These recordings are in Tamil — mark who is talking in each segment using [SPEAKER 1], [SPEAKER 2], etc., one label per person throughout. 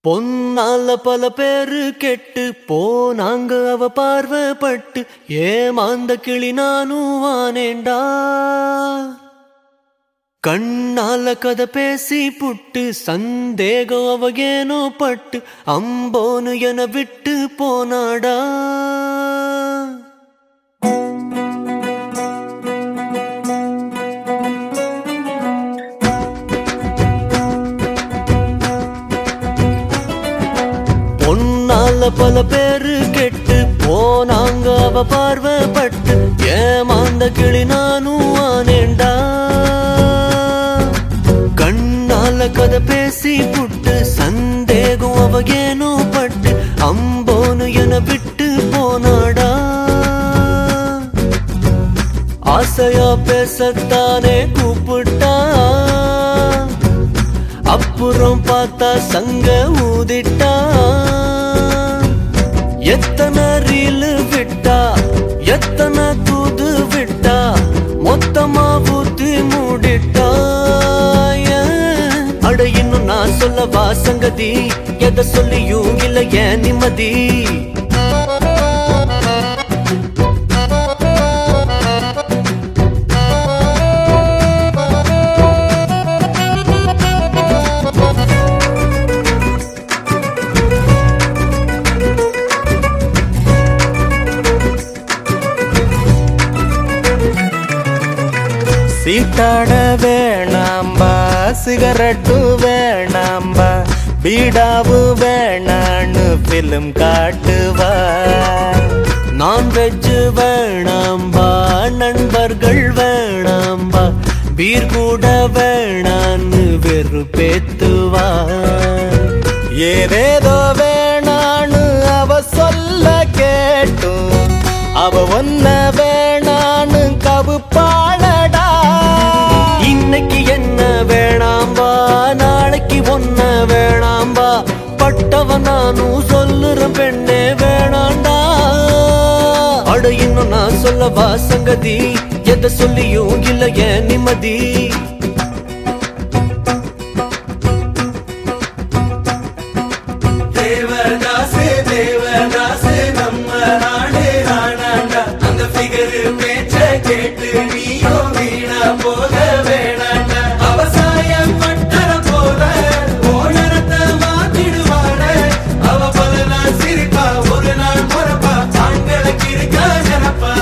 [SPEAKER 1] பொன்னால பல பேரு கெட்டு போனாங்க அவ பார்வைப்பட்டு ஏமாந்த கிளி நானும் வானேண்டா கண்ணால கதை பேசி புட்டு சந்தேகம் அவ ஏனோ பட்டு அம்போனு என விட்டு போனாடா பொன்னால பல பேரு கெட்டு போனாங்க அவ பார்வைப்பட்டு ஏமாந்த கிளி நானும் ஆனேண்டா கண்ணால கதை பேசி புட்டு சந்தேகம் அவ ஏனோ பட்டு அம்போனு என விட்டு போனாடா ஆசையா பேசத்தானே கூப்பிட்டா அப்புறம் பார்த்தா சங்க ஊதிட்டா எத்தனை ரீலு விட்டா எத்தனை தூது விட்டா மொத்தமா ஊத்தி மூடிட்டா ஏன்? அட இன்னும் நான் சொல்லவா சங்கதி எதை சொல்லியும் இல்ல ஏன் நிம்மதி
[SPEAKER 2] சீட்டாட வேணாம்பா சிகரெட்டு வேணாம்பா பீடாவு வேணான்னு பிலிம் காட்டுவா
[SPEAKER 1] நான்வெஜ் வேணாம்பா நண்பர்கள் வேணாம்பா பீர் கூட வேணான்னு வெறுப்பேத்துவா
[SPEAKER 2] ஏதேதோ வேணான்னு அவ சொல்ல கேட்டும் அவ ஒன்ன வேணான்னு கவுப்பாளடா
[SPEAKER 1] இன்னைக்கு என்ன வேணாம்பா நாளைக்கு ஒன்ன வேணாம்பா பட்டவன் நானும் சொல்லுற பெண்ணே வேணாண்டா அட இன்னும் நான் சொல்லவா சங்கதி எதை சொல்லியும் இல்ல ஏன் நிம்மதி
[SPEAKER 3] தேவதாசு தேவதாசு நம்ம நாடு ஆனாண்டா அந்த ஃபிகரு பேச்ச கேட்டு நீயோ வீணா போக வேணாண்டா அவசாயம் பட்டற போல ஓனரத்தை மாத்திடுவார அவ பல நாள் சிரிப்பா ஒரு நாள் மறப்பா ஆண்களுக்கு இருக்கா ஜனப்பா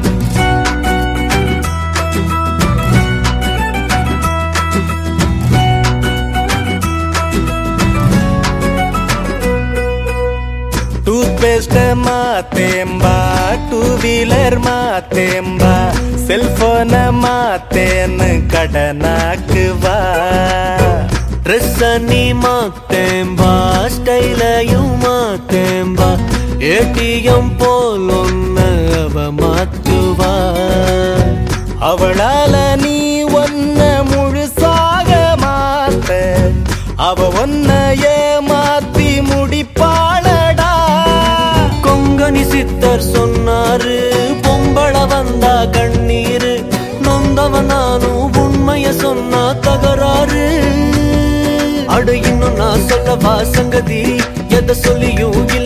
[SPEAKER 2] டூத் பேஸ்ட மாத்தேம்பா டூ வீலர் மாத்தேம்பா செல்போன மாத்தேன்னு கடனாக்குவா
[SPEAKER 1] ட்ரெஸ் நீ மாத்தேம்பா ஸ்டைலையும் மாத்தேம்பா ஏடிஎம் போல் ஒன்னு அவ மாத்துவா
[SPEAKER 2] அவளால நீ ஒன்ன முழுசாக மாத்த அவ ஒன்ன ஏமாத்தி முடிப்பாளடா
[SPEAKER 1] கொங்கனி சித்தர் சொன்னாரு பொம்பள வந்தா கண்ணீரு நொந்தவன் நானும் உண்மைய சொன்னா தகராறு அடு இன்னும் நான் சொல்லவா சங்கதி எதை சொல்லியும் இல்ல